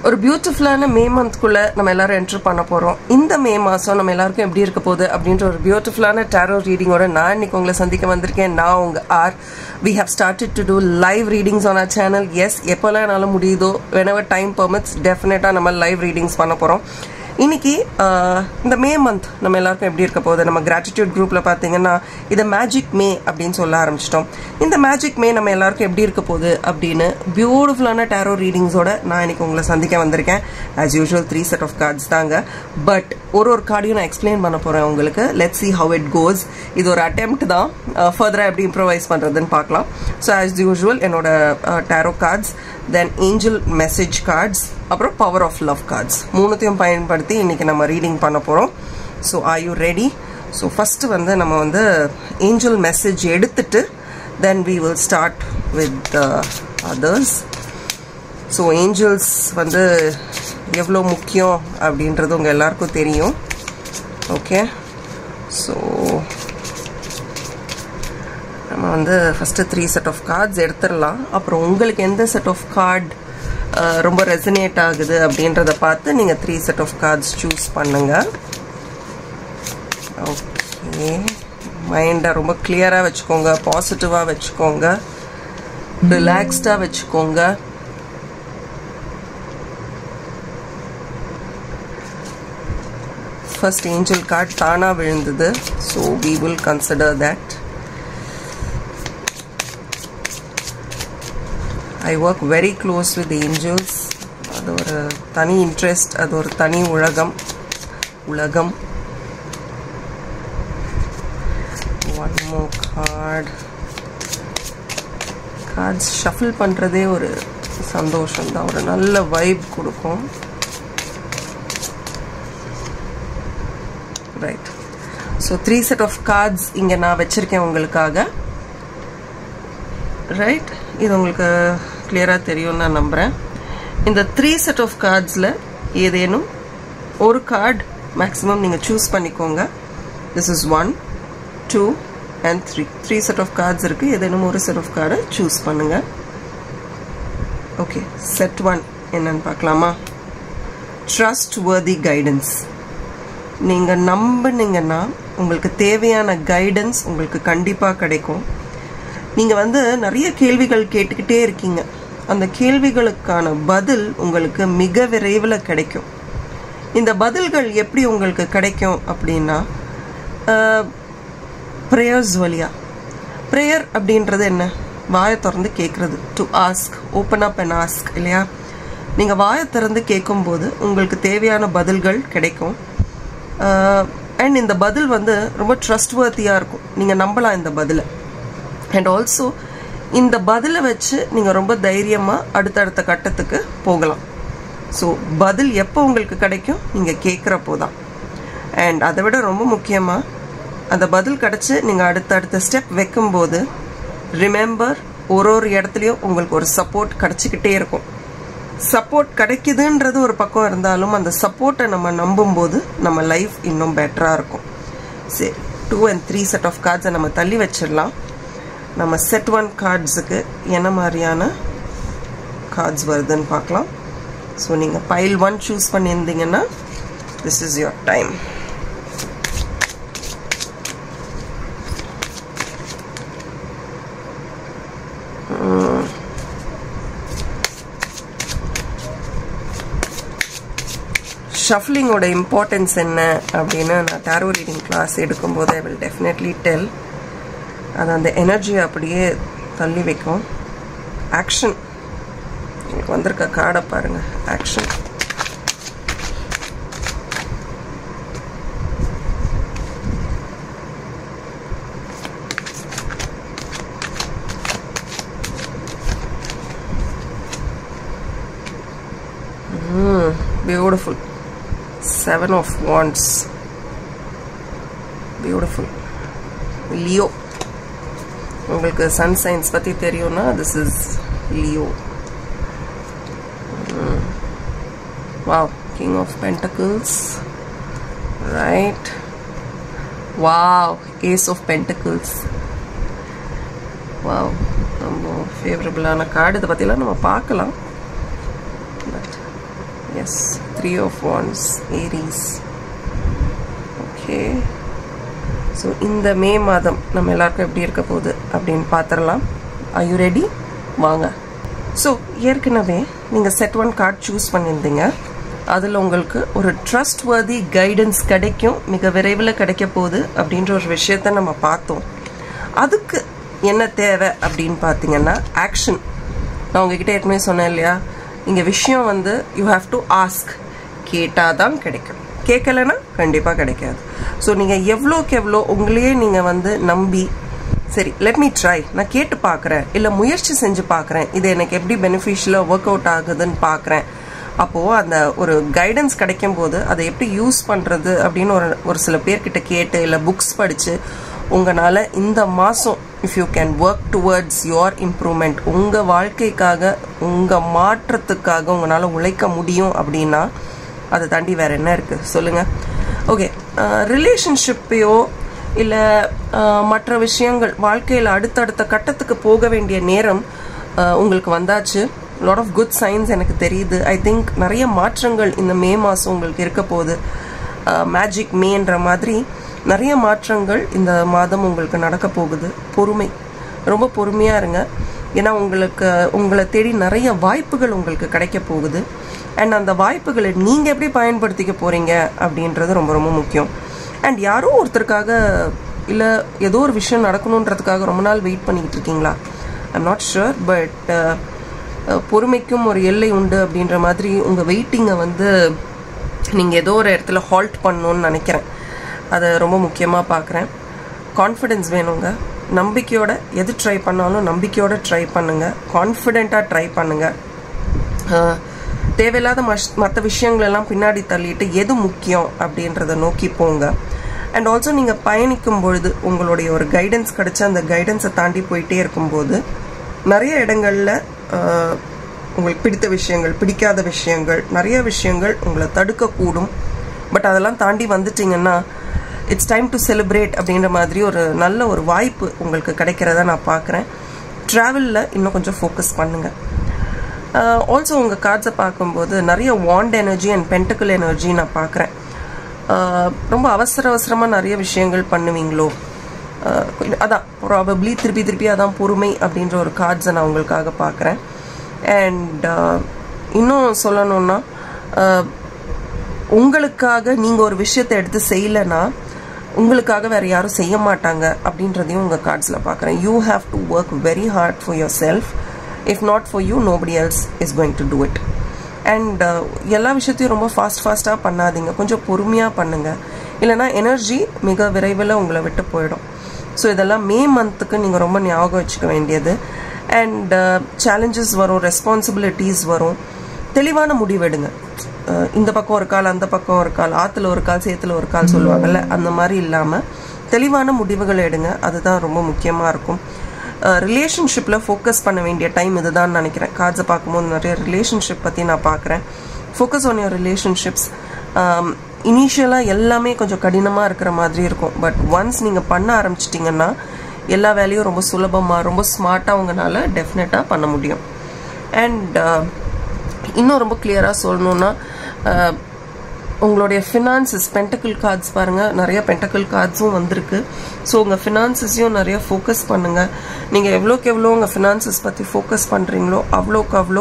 ஒரு பியூட்டிஃபுல்லான மே மந்த்குள்ளே நம்ம எல்லாரும் என்ட்ரு பண்ண போகிறோம் இந்த மே மாதம் நம்ம எல்லாருக்கும் எப்படி இருக்க போகுது அப்படின்ற ஒரு பியூட்டிஃபுல்லான டேரோ ரீடிங்கோட நான் இன்னைக்கு உங்களை சந்திக்க வந்திருக்கேன் நான் உங்கள் are we have started to do live readings on our channel எஸ் எப்போல்லாம் என்னால் முடியுதோ வெனவர் டைம் பர்மிட்ஸ் டெஃபினட்டாக நம்ம லைவ் ரீடிங்ஸ் பண்ண போகிறோம் இன்னைக்கு ஆஹ், இந்த மே மந்த் நம்ம எல்லாருக்கும் எப்படி இருக்க போகுது நம்ம கிராட்டிடியூட் குரூப்ல பார்த்தீங்கன்னா இதை மேஜிக் மே அப்படின்னு சொல்ல ஆரம்பிச்சிட்டோம் இந்த மேஜிக் மே நம்ம எல்லாருக்கும் எப்படி இருக்க போகுது அப்படின்னு பியூட்டிஃபுல்லான டேரோ ரீடிங்ஸோட நான் இன்னைக்கு உங்களை சந்திக்க வந்திருக்கேன் as usual three set of cards தாங்க பட் ஒரு ஒரு கார்டையும் நான் எக்ஸ்பிளைன் பண்ண போறேன் உங்களுக்கு let see how it goes இது ஒரு அட்டெம்ப்ட் தான் ஃபர்தராக எப்படி இம்ப்ரவைஸ் பண்ணுறதுன்னு பார்க்கலாம் ஸோ ஆஸ் யூஷுவல் என்னோட tarot cards then angel message cards அப்புறம் பவர் ஆஃப் லவ் கார்ட்ஸ் மூணுத்தையும் பயன்படுத்தி இன்னைக்கு நம்ம ரீடிங் பண்ண போகிறோம் so are you ready so first வந்து நம்ம வந்து ஏஞ்சல் மெசேஜ் எடுத்துட்டு then we will start with others so angels வந்து எவ்வளோ முக்கியம் அப்படின்றது உங்கள் எல்லாருக்கும் தெரியும் ஓகே ஸோ நம்ம வந்து first three set of cards எடுத்துடலாம் அப்புறம் உங்களுக்கு எந்த செட் ஆஃப் கார்டு ரொம்ப ரெசனேட் ஆகுது அப்படின்றத பார்த்து நீங்கள் three set of cards choose பண்ணுங்க ஓகே மைண்டை ரொம்ப கிளியராக வச்சுக்கோங்க பாசிட்டிவாக வச்சுக்கோங்க ரிலாக்ஸ்டாக வச்சுக்கோங்க ஃபர்ஸ்ட் ஏஞ்சல் கார்டு தானாக விழுந்தது so we will consider that I work very close with angels அது ஒரு தனி இன்ட்ரெஸ்ட் அது ஒரு தனி உலகம் உலகம் ஒன் மோ கார்டு கார்ட்ஸ் ஷஃபிள் பண்ணுறதே ஒரு சந்தோஷம் தான் ஒரு நல்ல வைப் கொடுக்கும் right so three set of cards இங்கே நான் வச்சுருக்கேன் உங்களுக்காக ரைட் இது உங்களுக்கு கிளியராக தெரியும்னு நான் நம்புகிறேன் இந்த த்ரீ செட் ஆஃப் கார்ட்ஸில் ஏதேனும் ஒரு கார்டு மேக்ஸிமம் நீங்கள் சூஸ் பண்ணிக்கோங்க this is one two and three three set of cards இருக்குது ஏதேனும் ஒரு செட் ஆஃப் கார்டை சூஸ் பண்ணுங்கள் ஓகே செட் ஒன் என்னன்னு பார்க்கலாமா ட்ரஸ்ட் வர்தி கைடன்ஸ் நீங்கள் நம்புனீங்கன்னா உங்களுக்கு தேவையான கைடன்ஸ் உங்களுக்கு கண்டிப்பாக கிடைக்கும் நீங்கள் வந்து நிறைய கேள்விகள் கேட்டுக்கிட்டே இருக்கீங்க அந்த கேள்விகளுக்கான பதில் உங்களுக்கு மிக விரைவில் கிடைக்கும் இந்த பதில்கள் எப்படி உங்களுக்கு கிடைக்கும் அப்படின்னா ப்ரேயர்ஸ் வழியா ப்ரேயர் அப்படின்றது என்ன வாயை திறந்து கேட்குறது to ask open up and ask இல்லையா நீங்கள் வாயை திறந்து கேட்கும்போது உங்களுக்கு தேவையான பதில்கள் கிடைக்கும் அண்ட் இந்த பதில் வந்து ரொம்ப ட்ரஸ்ட்வர்த்தியாக இருக்கும் நீங்கள் நம்பலாம் இந்த பதிலை அண்ட் ஆல்சோ இந்த பதிலை வச்சு நீங்கள் ரொம்ப தைரியமாக அடுத்தடுத்த கட்டத்துக்கு போகலாம் ஸோ பதில் எப்போ உங்களுக்கு கிடைக்கும் நீங்கள் கேட்குறப்போ தான் அண்ட் அதை விட ரொம்ப முக்கியமாக அந்த பதில் கிடச்சி நீங்கள் அடுத்தடுத்த ஸ்டெப் வைக்கும்போது ரிமெம்பர் ஒரு ஒரு இடத்துலையும் உங்களுக்கு ஒரு சப்போர்ட் கிடச்சிக்கிட்டே இருக்கும் சப்போர்ட் கிடைக்குதுன்றது ஒரு பக்கம் இருந்தாலும் அந்த சப்போர்ட்டை நம்ம நம்பும்போது நம்ம லைஃப் இன்னும் பெட்டராக இருக்கும் சரி two and three set of கார்ட்ஸை நம்ம தள்ளி வச்சிடலாம் நம்ம செட் ஒன் கார்ட்ஸுக்கு என்ன மாதிரியான கார்ட்ஸ் வருதுன்னு பார்க்கலாம் ஸோ நீங்கள் பைல் ஒன் சூஸ் பண்ணியிருந்தீங்கன்னா திஸ் இஸ் யுவர் டைம் ஷஃப்லிங்கோட இம்பார்ட்டன்ஸ் என்ன அப்படின்னு நான் டேரோ ரீடிங் கிளாஸ் எடுக்கும்போது ஐ வில் டெஃபினெட்லி டெல் அது அந்த எனர்ஜியை அப்படியே தள்ளி வைக்கும் ஆக்ஷன் உங்களுக்கு வந்திருக்க கார்டை பாருங்க action beautiful seven of wands beautiful Leo உங்களுக்கு சன் சைன்ஸ் பற்றி தெரியும்னா this is Leo wow king of pentacles right wow ace of pentacles wow ரொம்ப ஃபேவரபுளான கார்டு இதை பற்றிலாம் நம்ம பார்க்கலாம் but yes three of wands Aries okay so இந்த மே மாதம் நம்ம எல்லாருக்கும் எப்படி இருக்க போகுது அப்படின்னு பார்த்துடலாம் ஐ யூ ரெடி வாங்க ஸோ ஏற்கனவே நீங்கள் செட் ஒன் கார்டு சூஸ் பண்ணியிருந்தீங்க அதில் உங்களுக்கு ஒரு ட்ரஸ்ட் வர்தி கைடன்ஸ் கிடைக்கும் மிக விரைவில் கிடைக்க போகுது அப்படின்ற ஒரு விஷயத்த நம்ம பார்த்தோம் அதுக்கு என்ன தேவை அப்படின்னு பார்த்தீங்கன்னா ஆக்ஷன் நான் உங்ககிட்ட ஏற்கனவே சொன்னேன் இல்லையா இங்கே விஷயம் வந்து யூ ஹாவ் டு ஆஸ்க் கேட்டால் தான் கிடைக்கும் கேட்கலன்னா கண்டிப்பாக கிடைக்காது ஸோ நீங்கள் எவ்வளோக்கு எவ்வளோ உங்களையே நீங்கள் வந்து நம்பி சரி லெட் மீ ட்ரை நான் கேட்டு பார்க்குறேன் இல்லை முயற்சி செஞ்சு பார்க்குறேன் இது எனக்கு எப்படி பெனிஃபிஷியலாக ஒர்க் அவுட் ஆகுதுன்னு பார்க்குறேன் அப்போது அந்த ஒரு கைடன்ஸ் கிடைக்கும் போது அதை எப்படி யூஸ் பண்ணுறது அப்படின்னு ஒரு ஒரு சில பேர்கிட்ட கேட்டு இல்லை புக்ஸ் படித்து உங்களால் இந்த மாதம் if you can work towards your improvement உங்கள் வாழ்க்கைக்காக உங்கள் மாற்றத்துக்காக உங்களால் உழைக்க முடியும் அப்படின்னா அதை தாண்டி வேறு என்ன இருக்குது சொல்லுங்கள் ஓகே ரிலேஷன்ஷிப்பையோ இல்லை மற்ற விஷயங்கள் வாழ்க்கையில் அடுத்தடுத்த கட்டத்துக்கு போக வேண்டிய நேரம் உங்களுக்கு வந்தாச்சு லாட் ஆஃப் குட் சைன்ஸ் எனக்கு தெரியுது ஐ திங்க் நிறைய மாற்றங்கள் இந்த மே மாதம் உங்களுக்கு இருக்க போகுது மேஜிக் மேன்ற மாதிரி நிறைய மாற்றங்கள் இந்த மாதம் உங்களுக்கு நடக்க போகுது பொறுமை ரொம்ப பொறுமையாக இருங்க ஏன்னா உங்களுக்கு உங்களை தேடி நிறைய வாய்ப்புகள் உங்களுக்கு கிடைக்க போகுது அண்ட் அந்த வாய்ப்புகளை நீங்கள் எப்படி பயன்படுத்திக்க போகிறீங்க அப்படின்றது ரொம்ப ரொம்ப முக்கியம் அண்ட் யாரோ ஒருத்தருக்காக இல்லை ஏதோ ஒரு விஷயம் நடக்கணுன்றதுக்காக ரொம்ப நாள் வெயிட் பண்ணிக்கிட்டு இருக்கீங்களா ஐம் நாட் ஷுர் பட் பொறுமைக்கும் ஒரு எல்லை உண்டு அப்படின்ற மாதிரி உங்கள் வெயிட்டிங்கை வந்து நீங்கள் ஏதோ ஒரு இடத்துல ஹால்ட் பண்ணணுன்னு நினைக்கிறேன் அதை ரொம்ப முக்கியமாக பார்க்குறேன் கான்ஃபிடென்ஸ் வேணுங்க நம்பிக்கையோட எது ட்ரை பண்ணாலும் நம்பிக்கையோட ட்ரை பண்ணுங்கள் கான்ஃபிடெண்ட்டாக ட்ரை பண்ணுங்கள் தேவையில்லாத மஷ் மற்ற விஷயங்களெல்லாம் பின்னாடி தள்ளிட்டு எது முக்கியம் அப்படின்றத நோக்கி போங்க அண்ட் ஆல்சோ நீங்கள் பயணிக்கும் பொழுது உங்களுடைய ஒரு கைடன்ஸ் கிடச்சி அந்த கைடன்ஸை தாண்டி போயிட்டே இருக்கும்போது நிறைய இடங்களில் உங்களுக்கு பிடித்த விஷயங்கள் பிடிக்காத விஷயங்கள் நிறைய விஷயங்கள் உங்களை தடுக்கக்கூடும் பட் அதெல்லாம் தாண்டி வந்துட்டிங்கன்னா இட்ஸ் டைம் டு செலிப்ரேட் அப்படின்ற மாதிரி ஒரு நல்ல ஒரு வாய்ப்பு உங்களுக்கு கிடைக்கிறத நான் பார்க்குறேன் ட்ராவலில் இன்னும் கொஞ்சம் ஃபோக்கஸ் பண்ணுங்கள் ஆல்சோ உங்கள் கார்ட்ஸை பார்க்கும்போது நிறைய wand energy and pentacle energy நான் பார்க்குறேன் ரொம்ப அவசர அவசரமாக நிறைய விஷயங்கள் பண்ணுவீங்களோ அதான் ப்ராபப்ளி திருப்பி திருப்பி அதான் பொறுமை அப்படின்ற ஒரு கார்ட்ஸை நான் உங்களுக்காக பார்க்குறேன் அண்ட் இன்னும் சொல்லணுன்னா உங்களுக்காக நீங்கள் ஒரு விஷயத்தை எடுத்து செய்யலைன்னா உங்களுக்காக வேறு யாரும் செய்ய மாட்டாங்க அப்படின்றதையும் உங்கள் கார்ட்ஸில் பார்க்குறேன் you have to work very hard for yourself if not for you nobody else is going to do it and எல்லா விஷயத்தையும் ரொம்ப ஃபாஸ்ட் ஃபாஸ்ட்டாக பண்ணாதீங்க கொஞ்சம் பொறுமையாக பண்ணுங்கள் இல்லைனா எனர்ஜி மிக விரைவில் உங்களை விட்டு போயிடும் ஸோ இதெல்லாம் மே மந்த்துக்கு நீங்கள் ரொம்ப ஞாபகம் வச்சுக்க வேண்டியது அண்ட் சேலஞ்சஸ் வரும் ரெஸ்பான்சிபிலிட்டிஸ் வரும் தெளிவான முடிவெடுங்க இந்த பக்கம் ஒரு கால் அந்த பக்கம் ஒரு கால் ஆற்றுல ஒரு கால் சேத்துல ஒரு கால் சொல்லுவாங்கல்ல அந்த மாதிரி இல்லாமல் தெளிவான முடிவுகள் எடுங்க அதுதான் ரொம்ப முக்கியமாக இருக்கும் ரிலேஷன்ஷிப்பில் ஃபோக்கஸ் பண்ண வேண்டிய டைம் இதுதான் நினைக்கிறேன் கார்ட்ஸை பார்க்கும்போது நிறைய ரிலேஷன்ஷிப் பற்றி நான் பார்க்குறேன் ஃபோக்கஸ் ஆன் யுவர் ரிலேஷன்ஷிப்ஸ் இனிஷியலாக எல்லாமே கொஞ்சம் கடினமாக இருக்கிற மாதிரி இருக்கும் பட் ஒன்ஸ் நீங்கள் பண்ண ஆரம்பிச்சிட்டிங்கன்னா எல்லா வேலையும் ரொம்ப சுலபமாக ரொம்ப ஸ்மார்ட்டாக உங்களால் டெஃபினட்டாக பண்ண முடியும் அண்ட் இன்னும் ரொம்ப கிளியராக சொல்லணுன்னா உங்களுடைய ஃபினான்சஸ் பென்டக்கிள் கார்ட்ஸ் பாருங்கள் நிறைய பென்டக்கிள் கார்ட்ஸும் வந்திருக்கு ஸோ உங்கள் ஃபினான்சஸையும் நிறைய ஃபோக்கஸ் பண்ணுங்கள் நீங்கள் எவ்வளோக்கு எவ்வளோ உங்கள் ஃபினான்சஸ் பற்றி ஃபோக்கஸ் பண்ணுறீங்களோ அவ்வளோக்கு அவ்வளோ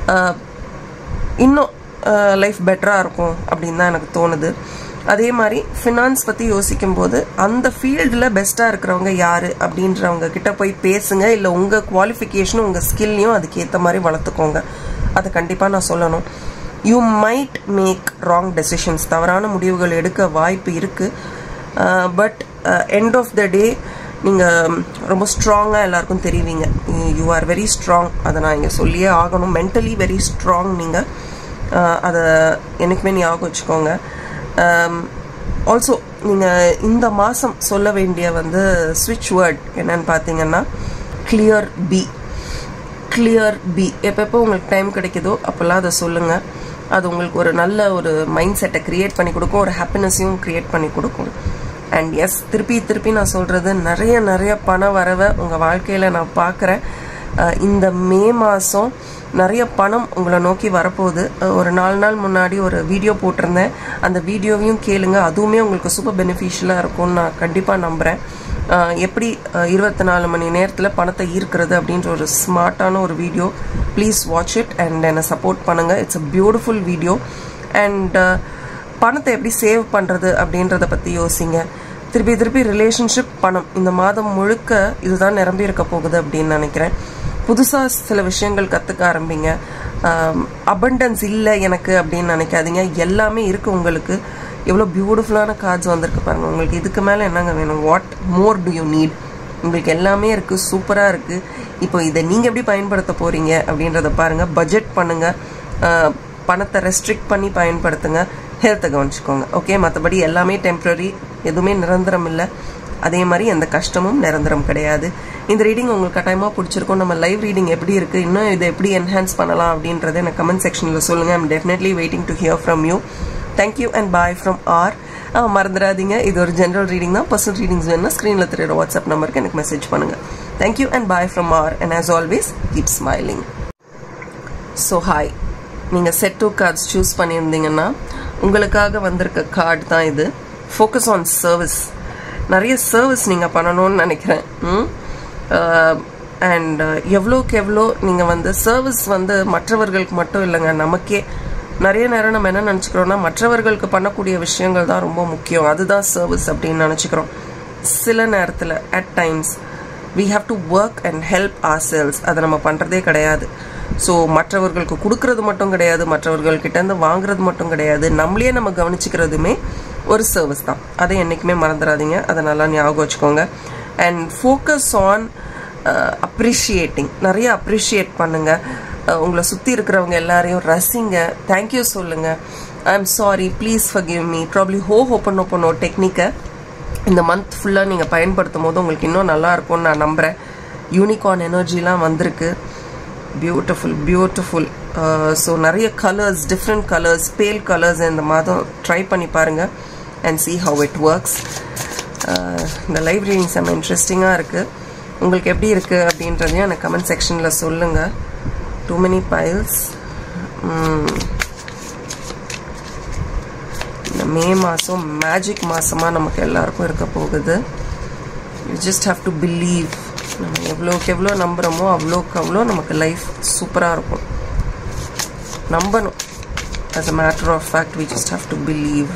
இன்னும் லைஃப் பெட்டராக இருக்கும் அப்படின்னு தான் எனக்கு தோணுது அதே மாதிரி ஃபினான்ஸ் பற்றி யோசிக்கும் போது அந்த ஃபீல்டில் பெஸ்ட்டாக இருக்கிறவங்க யார் அப்படின்றவங்க கிட்ட போய் பேசுங்க இல்லை உங்கள் குவாலிஃபிகேஷனும் உங்கள் ஸ்கில்லையும் அதுக்கேற்ற மாதிரி வளர்த்துக்கோங்க அதை கண்டிப்பாக நான் சொல்லணும் you might make wrong decisions தவறான முடிவுகள் எடுக்க வாய்ப்பு இருக்குது but end of the day நீங்கள் ரொம்ப ஸ்ட்ராங்காக எல்லாருக்கும் தெரிவிங்க யூ ஆர் வெரி ஸ்ட்ராங் அதை நான் இங்கே சொல்லியே ஆகணும் மென்டலி வெரி ஸ்ட்ராங் நீங்கள் அதை எனக்குமே ஞாபகம் வச்சுக்கோங்க ஆல்சோ நீங்கள் இந்த மாதம் சொல்ல வேண்டிய வந்து ஸ்விட்ச் வேர்ட் என்னன்னு பார்த்தீங்கன்னா கிளியர் பி கிளியர் பி எப்பப்போ உங்களுக்கு டைம் கிடைக்குதோ அப்போல்லாம் அதை சொல்லுங்கள் அது உங்களுக்கு ஒரு நல்ல ஒரு மைண்ட் செட்டை க்ரியேட் பண்ணி கொடுக்கும் ஒரு ஹாப்பினஸையும் க்ரியேட் பண்ணி கொடுக்கும் அண்ட் எஸ் திருப்பி திருப்பி நான் சொல்கிறது நிறைய நிறைய பண வரவை உங்கள் வாழ்க்கையில் நான் பார்க்குறேன் அஹ், இந்த மே மாதம் நிறைய பணம் உங்களை நோக்கி வரப்போகுது அஹ், ஒரு நாலு நாள் முன்னாடி ஒரு வீடியோ போட்டிருந்தேன் அந்த வீடியோவையும் கேளுங்க அதுவுமே உங்களுக்கு சூப்பர் பெனிஃபிஷியலாக இருக்கும்னு நான் கண்டிப்பாக நம்புகிறேன் ஆஹ் எப்படி இருபத்தி நாலு மணி நேரத்தில் பணத்தை ஈர்க்கிறது அப்படின்ற ஒரு ஸ்மார்ட்டான ஒரு video please watch it and என்னை சப்போர்ட் பண்ணுங்கள் it's a beautiful video and பணத்தை எப்படி சேவ் பண்ணுறது அப்படின்றத பற்றி யோசிங்க திருப்பி திருப்பி ரிலேஷன்ஷிப் பணம் இந்த மாதம் முழுக்க இதுதான் நிரம்பி இருக்க போகுது அப்படின்னு நினைக்கிறேன் புதுசாக சில விஷயங்கள் கற்றுக்க ஆரம்பிங்க அபண்டன்ஸ் இல்லை எனக்கு அப்படின்னு நினைக்காதீங்க எல்லாமே இருக்குது உங்களுக்கு எவ்வளோ பியூட்டிஃபுல்லான கார்ட்ஸ் வந்திருக்கு பாருங்க உங்களுக்கு இதுக்கு மேலே என்னங்க வேணும் what more do you need உங்களுக்கு எல்லாமே இருக்குது சூப்பராக இருக்குது இப்போ இதை நீங்கள் எப்படி பயன்படுத்த போகிறீங்க அப்படின்றத பாருங்கள் பட்ஜெட் பண்ணுங்கள் பணத்தை ரெஸ்ட்ரிக்ட் பண்ணி பயன்படுத்துங்க ஹெல்த்தை கவனிச்சுக்கோங்க ஓகே மற்றபடி எல்லாமே டெம்ப்ரரி எதுவுமே நிரந்தரம் இல்லை அதே மாதிரி எந்த கஷ்டமும் நிரந்தரம் கிடையாது இந்த ரீடிங் உங்களுக்கு கட்டாயமாக பிடிச்சிருக்கும் நம்ம லைவ் ரீடிங் எப்படி இருக்குது இன்னும் இதை எப்படி என்ஹான்ஸ் பண்ணலாம் அப்படின்றத எனக்கு கமெண்ட் செக்ஷனில் சொல்லுங்கள் I'm definitely waiting to hear from you thank you and bye from R மறந்துடாதீங்க இது ஒரு ஜென்ரல் ரீடிங் தான் பர்சனல் ரீடிங்ஸ் வேணும்னா ஸ்க்ரீனில் தெரியுற வாட்ஸ்அப் நம்பருக்கு எனக்கு மெசேஜ் பண்ணுங்கள் thank you and bye from R and as always keep smiling so hi நீங்கள் செட் டூ கார்ட்ஸ் சூஸ் பண்ணியிருந்தீங்கன்னா உங்களுக்காக வந்திருக்க கார்டு தான் இது ஃபோக்கஸ் ஆன் சர்வீஸ் நிறைய சர்வீஸ் நீங்கள் பண்ணணும்னு நினைக்கிறேன் அண்ட் எவ்வளோக்கு எவ்வளோ நீங்கள் வந்து சர்வீஸ் வந்து மற்றவர்களுக்கு மட்டும் இல்லைங்க நமக்கே நிறைய நேரம் நம்ம என்ன நினச்சிக்கிறோம்னா மற்றவர்களுக்கு பண்ணக்கூடிய விஷயங்கள் தான் ரொம்ப முக்கியம் அதுதான் சர்வீஸ் அப்படின்னு நினச்சிக்கிறோம் சில நேரத்தில் at times we have to work and help ourselves அதை நம்ம பண்ணுறதே கிடையாது ஸோ மற்றவர்களுக்கு கொடுக்கறது மட்டும் கிடையாது மற்றவர்கள்கிட்டேருந்து வாங்குறது மட்டும் கிடையாது நம்மளே நம்ம கவனிச்சுக்கிறதுமே ஒரு சர்வீஸ் தான் அதை என்றைக்குமே மறந்துடாதீங்க அதை நல்லா ஞாபகம் வச்சுக்கோங்க அண்ட் ஃபோக்கஸ் ஆன் அப்ரிஷியேட்டிங் நிறைய அப்ரிஷியேட் பண்ணுங்கள் உங்களை சுற்றி இருக்கிறவங்க எல்லாரையும் ரசிங்க தேங்க்யூ சொல்லுங்கள் I am sorry please forgive me probably ஹோ ஓப்பன் ஓப்பனோ டெக்னிக்கை இந்த மந்த் ஃபுல்லாக நீங்கள் பயன்படுத்தும் போது உங்களுக்கு இன்னும் நல்லா இருக்கும்னு நான் நம்புகிறேன் யூனிகார்ன் எனர்ஜிலாம் வந்திருக்கு பியூட்டிஃபுல் பியூட்டிஃபுல் ஸோ நிறைய colours different colours pale colours இந்த மாதம் ட்ரை பண்ணி பாருங்கள் and see how it works இந்த லைவ் ரீடிங் செம்ம இன்ட்ரெஸ்டிங்காக இருக்குது உங்களுக்கு எப்படி இருக்குது அப்படின்றதையும் எனக்கு கமெண்ட் செக்ஷனில் சொல்லுங்கள் டூ மெனி பைல்ஸ் இந்த மே மாதம் மேஜிக் மாதமாக நமக்கு எல்லாருக்கும் இருக்க போகுது you just have to believe நம்ம எவ்வளோக்கு எவ்வளோ நம்புகிறோமோ அவ்வளோக்கு அவ்வளோ நமக்கு லைஃப் சூப்பராக இருக்கும் நம்பணும் as a matter of fact we just have to believe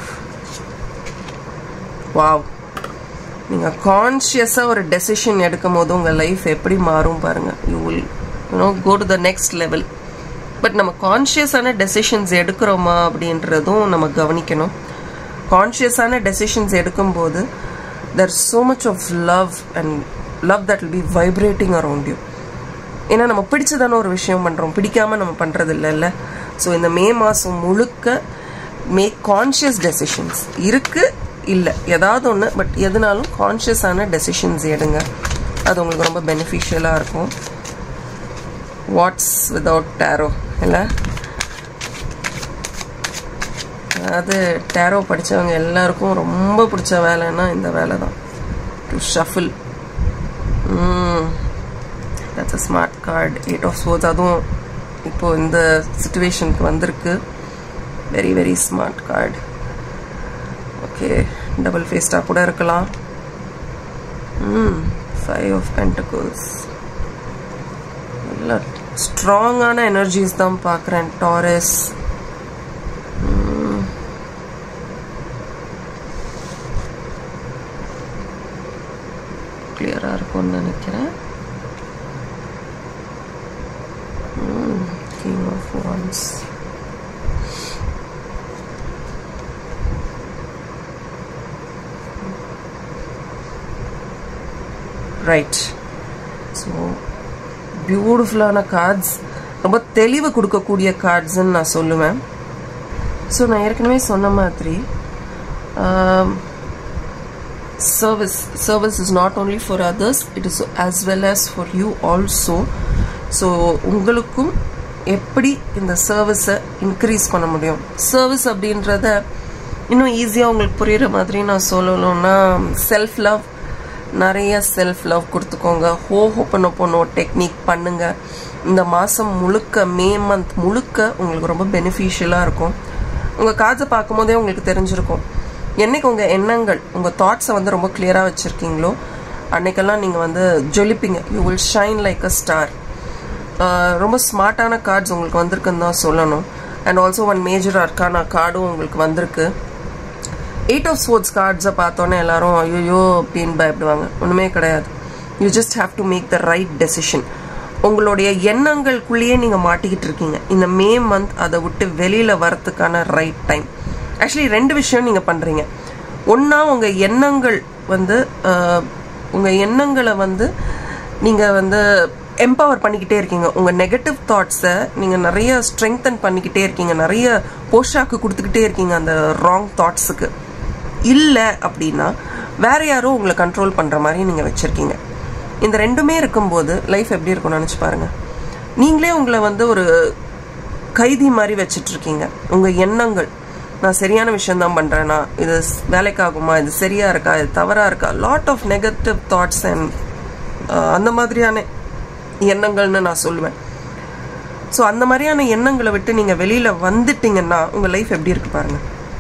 wow நீங்கள் கான்ஷியஸாக ஒரு டெசிஷன் எடுக்கும் போது உங்கள் லைஃப் எப்படி மாறும் பாருங்கள் you will you know go to the next level but நம்ம கான்ஷியஸான டெசிஷன்ஸ் எடுக்கிறோமா அப்படின்றதும் நம்ம கவனிக்கணும் கான்ஷியஸான டெசிஷன்ஸ் எடுக்கும்போது there so much of love and love that will be vibrating around you ஏன்னா நம்ம பிடிச்சதான ஒரு விஷயம் பண்ணுறோம் பிடிக்காம நம்ம பண்ணுறது இல்லைல்ல ஸோ இந்த மே மாதம் முழுக்க மேக் கான்ஷியஸ் டெசிஷன்ஸ் இருக்குது இல்லை ஏதாவது ஒன்று பட் எதுனாலும் கான்ஷியஸான டெசிஷன்ஸ் எடுங்க அது உங்களுக்கு ரொம்ப பெனிஃபிஷியலாக இருக்கும் வாட்ஸ் விதவுட் டேரோ இல்லை அதாவது டேரோ படித்தவங்க எல்லாருக்கும் ரொம்ப பிடிச்ச வேலைன்னா இந்த வேலை தான் to shuffle that's a smart card eight of swords அதுவும் இப்போது இந்த சுச்சுவேஷனுக்கு வந்திருக்கு very very smart card okay double ஃபேஸ்டாக கூட இருக்கலாம் ம் ஃபைவ் ஆஃப் பென்டகல்ஸ் நல்ல ஸ்ட்ராங்கான எனர்ஜிஸ் தான் பார்க்குறேன் டாரஸ் கிளியராக இருக்கும்னு நினைக்கிறேன் king of wands right so பியூட்டிஃபுல்லான கார்ட்ஸ் ரொம்ப தெளிவு கொடுக்கக்கூடிய கார்ட்ஸ்ன்னு நான் சொல்லுவேன் ஸோ நான் ஏற்கனவே சொன்ன மாதிரி service service is not only for others it is as well as for you also so உங்களுக்கும் எப்படி இந்த சர்வீஸை இன்க்ரீஸ் பண்ண முடியும் சர்வீஸ் அப்படின்றத இன்னும் ஈஸியாக உங்களுக்கு புரிகிற மாதிரி நான் சொல்லணும்னா செல்ஃப் லவ் நிறைய செல்ஃப் லவ் கொடுத்துக்கோங்க ஹோ ஹோப்பனோ போனோ டெக்னிக் பண்ணுங்க இந்த மாதம் முழுக்க மே மந்த் முழுக்க உங்களுக்கு ரொம்ப பெனிஃபிஷியலாக இருக்கும் உங்கள் காஜை பார்க்கும்போதே உங்களுக்கு தெரிஞ்சிருக்கும் என்னைக்கு உங்கள் எண்ணங்கள் உங்கள் தாட்ஸை வந்து ரொம்ப கிளியராக வச்சுருக்கீங்களோ அன்னைக்கெல்லாம் நீங்கள் வந்து ஜொலிப்பீங்க you will shine like a star ரொம்ப ஸ்மார்ட்டான கார்ட்ஸ் உங்களுக்கு வந்திருக்குன்னு தான் சொல்லணும் and also one major arcana கார்டும் உங்களுக்கு வந்திருக்கு எயிட் ஆஃப் ஸ்போர்ட்ஸ் கார்ட்ஸை பார்த்தோன்னே எல்லாரும் ஐயோ அப்படின்னு பயப்படுவாங்க ஒன்றுமே கிடையாது you just have to make the right decision உங்களுடைய எண்ணங்களுக்குள்ளேயே நீங்கள் மாட்டிக்கிட்டு இருக்கீங்க இந்த மே மந்த் அதை விட்டு வெளியில் வரத்துக்கான ரைட் டைம் ஆக்சுவலி ரெண்டு விஷயம் நீங்கள் பண்ணுறீங்க ஒன்றா உங்கள் எண்ணங்கள் வந்து உங்கள் எண்ணங்களை வந்து நீங்கள் வந்து எம்பவர் பண்ணிக்கிட்டே இருக்கீங்க உங்கள் நெகட்டிவ் தாட்ஸை நீங்கள் நிறைய ஸ்ட்ரெங்தன் பண்ணிக்கிட்டே இருக்கீங்க நிறைய போஷாக்கு கொடுத்துக்கிட்டே இருக்கீங்க அந்த ராங் தாட்ஸுக்கு இல்லை அப்படின்னா வேற யாரோ உங்களை கண்ட்ரோல் பண்ணுற மாதிரி நீங்கள் வச்சுருக்கீங்க இந்த ரெண்டுமே இருக்கும்போது லைஃப் எப்படி இருக்கும்னு நினச்சி பாருங்க நீங்களே உங்களை வந்து ஒரு கைதி மாதிரி வச்சிட்ருக்கீங்க உங்கள் எண்ணங்கள் நான் சரியான விஷயம் தான் பண்ணுறேன்னா இது வேலைக்காகுமா இது சரியா இருக்கா இது தவறாக இருக்கா lot of negative thoughts and அந்த மாதிரியான எண்ணங்கள்னு நான் சொல்லுவேன் ஸோ அந்த மாதிரியான எண்ணங்களை விட்டு நீங்கள் வெளியில் வந்துட்டீங்கன்னா உங்கள் லைஃப் எப்படி இருக்கு பாருங்க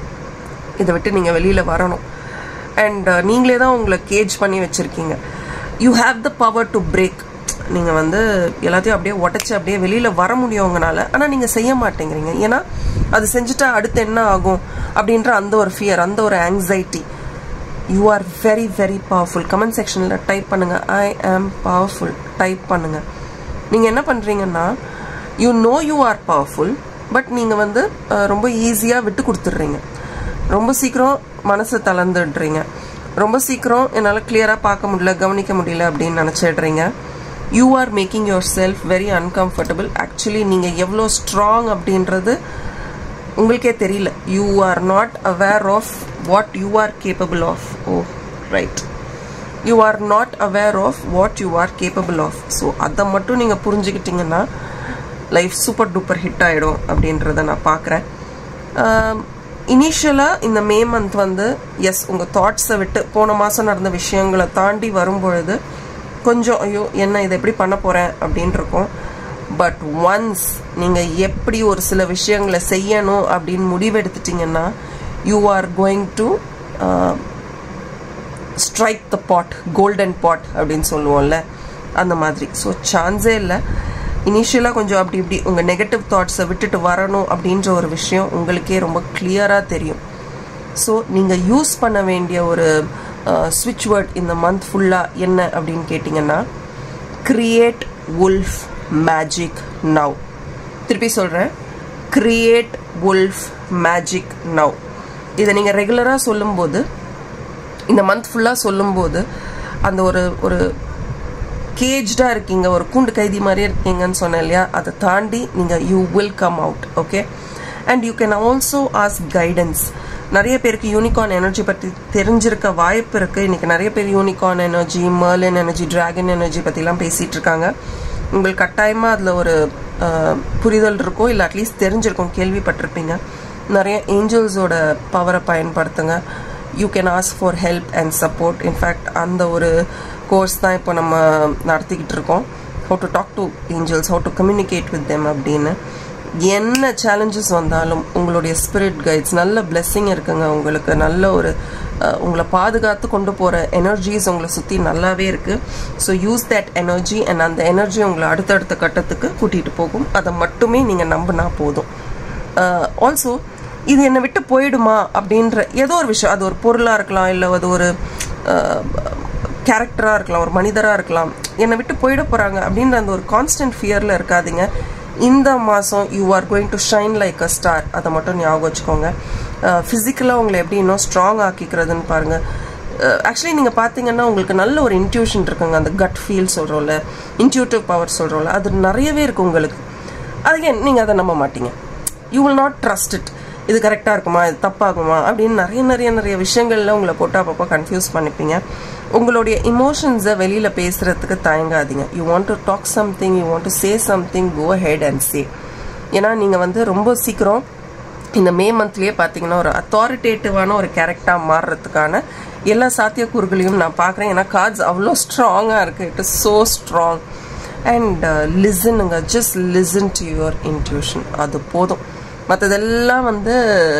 இதை விட்டு நீங்கள் வெளியில் வரணும் அண்ட் நீங்களே தான் உங்களை கேஜ் பண்ணி வச்சுருக்கீங்க you have the power to break நீங்கள் வந்து எல்லாத்தையும் அப்படியே உடச்சி அப்படியே வெளியில் வர முடியும் உங்களால் ஆனால் நீங்கள் செய்ய மாட்டேங்கிறீங்க ஏன்னா அது செஞ்சுட்டா அடுத்து என்ன ஆகும் அப்படின்ற அந்த ஒரு ஃபியர் அந்த ஒரு anxiety you are very very powerful comment செக்ஷனில் டைப் பண்ணுங்கள் ஐ ஆம் பவர்ஃபுல் டைப் பண்ணுங்கள் நீங்கள் என்ன பண்ணுறீங்கன்னா you know you are powerful but நீங்கள் வந்து ரொம்ப ஈஸியாக விட்டு கொடுத்துட்றீங்க ரொம்ப சீக்கிரம் மனசை தளர்ந்துடுறீங்க ரொம்ப சீக்கிரம் என்னால் கிளியராக பார்க்க முடியல கவனிக்க முடியல அப்படின்னு நினச்சிடுறீங்க you are making yourself very uncomfortable actually நீங்கள் எவ்வளோ ஸ்ட்ராங் அப்படின்றது உங்களுக்கே தெரியல you are not aware of what you are capable of oh right you are not aware of what you are capable of so அதை மட்டும் நீங்கள் புரிஞ்சுக்கிட்டீங்கன்னா life super duper hit ஆகிடும் அப்படின்றத நான் பார்க்குறேன் இனிஷியலாக இந்த மே மந்த் வந்து எஸ் உங்கள் தாட்ஸை விட்டு போன மாதம் நடந்த விஷயங்களை தாண்டி வரும்பொழுது கொஞ்சம் ஐயோ என்ன இதை எப்படி பண்ண போகிறேன் அப்படின்ட்டு இருக்கும் பட் ஒன்ஸ் நீங்கள் எப்படி ஒரு சில விஷயங்களை செய்யணும் அப்படின்னு முடிவெடுத்துட்டிங்கன்னா you are going to strike the pot golden pot அப்படின்னு சொல்லுவோம்ல அந்த மாதிரி ஸோ சான்ஸே இல்லை இனிஷியலாக கொஞ்சம் அப்படி இப்படி உங்கள் நெகட்டிவ் தாட்ஸை விட்டுட்டு வரணும் அப்படின்ற ஒரு விஷயம் உங்களுக்கே ரொம்ப கிளியராக தெரியும் ஸோ நீங்கள் யூஸ் பண்ண வேண்டிய ஒரு ஸ்விட்ச் வேர்ட் இந்த மந்த் ஃபுல்லாக என்ன அப்படின்னு கேட்டிங்கன்னா கிரியேட் உல்ஃப் மேஜிக் நவ் திருப்பி சொல்கிறேன் கிரியேட் உல்ஃப் மேஜிக் நவ் இதை நீங்கள் ரெகுலராக சொல்லும்போது இந்த மந்த் ஃபுல்லாக சொல்லும்போது அந்த ஒரு ஒரு கேஜ்டாக இருக்கீங்க ஒரு கூண்டு கைதி மாதிரியே இருக்கீங்கன்னு சொன்னேன் இல்லையா அதை தாண்டி நீங்கள் you will come out okay and you can also as guidance நிறைய பேருக்கு யூனிகார்ன் எனர்ஜி பற்றி தெரிஞ்சிருக்க வாய்ப்பு இருக்குது இன்றைக்கி நிறைய பேர் unicorn energy Merlin energy dragon energy பற்றிலாம் பேசிகிட்டு இருக்காங்க உங்களுக்கு கட்டாயமாக அதில் ஒரு புரிதல் இருக்கும் இல்லை அட்லீஸ்ட் தெரிஞ்சிருக்கும் கேள்விப்பட்டிருப்பீங்க நிறைய ஏஞ்சல்ஸோட பவரை பயன்படுத்துங்க you can ask for help and support in fact அந்த ஒரு கோர்ஸ் தான் இப்போ நம்ம நடத்திக்கிட்டு இருக்கோம் how to talk to angels how to communicate with them அப்படின்னு என்ன சேலஞ்சஸ் வந்தாலும் உங்களுடைய ஸ்பிரிட் கைட்ஸ் நல்ல பிளெஸ்ஸிங் இருக்குங்க உங்களுக்கு நல்ல ஒரு உங்களை பாதுகாத்து கொண்டு போகிற எனர்ஜிஸ் உங்களை சுற்றி நல்லாவே இருக்குது so use that energy and அந்த எனர்ஜி உங்களை அடுத்தடுத்த கட்டத்துக்கு கூட்டிகிட்டு போகும் அதை மட்டுமே நீங்கள் நம்பினா போதும் ஆல்சோ இது என்னை விட்டு போயிடுமா அப்படின்ற ஏதோ ஒரு விஷயம் அது ஒரு பொருளாக இருக்கலாம் இல்லை அது ஒரு கேரக்டராக இருக்கலாம் ஒரு மனிதராக இருக்கலாம் என்னை விட்டு போயிட போகிறாங்க அப்படின்ற அந்த ஒரு கான்ஸ்டன்ட் ஃபியரில் இருக்காதிங்க இந்த மாதம் you are going to shine like a star அதை மட்டும் ஞாபகம் வச்சுக்கோங்க ஃபிசிக்கலாக உங்களை எப்படி இன்னும் ஸ்ட்ராங் ஆக்கிக்கிறதுன்னு பாருங்கள் ஆக்சுவலி நீங்கள் பார்த்தீங்கன்னா உங்களுக்கு நல்ல ஒரு இன்ட்யூஷன் இருக்குங்க அந்த கட் ஃபீல் சொல்கிறோம்ல இன்ட்யூட்டிவ் பவர் சொல்கிறோம்ல அது நிறையவே இருக்குது உங்களுக்கு அதுக்கு நீங்கள் அதை நம்ப மாட்டீங்க you will not trust it இது கரெக்டாக இருக்குமா இது தப்பாகுமா அப்படின்னு நிறைய நிறைய நிறைய விஷயங்களில் உங்களை போட்டு அப்பப்போ கன்ஃபியூஸ் பண்ணிப்பீங்க உங்களுடைய இமோஷன்ஸை வெளியில் பேசுகிறதுக்கு தயங்காதீங்க you want to talk something you want to say something go ahead and say ஏன்னா நீங்கள் வந்து ரொம்ப சீக்கிரம் இந்த மே மந்த்லயே பார்த்தீங்கன்னா ஒரு அத்தாரிட்டேட்டிவான ஒரு கேரக்டராக மாறுறதுக்கான எல்லா சாத்தியக்கூறுகளையும் நான் பார்க்குறேன் ஏன்னா கார்ட்ஸ் அவ்வளோ ஸ்ட்ராங்காக இருக்குது it is so strong and லிசனுங்க just listen to your intuition அது போதும் மற்றதெல்லாம் வந்து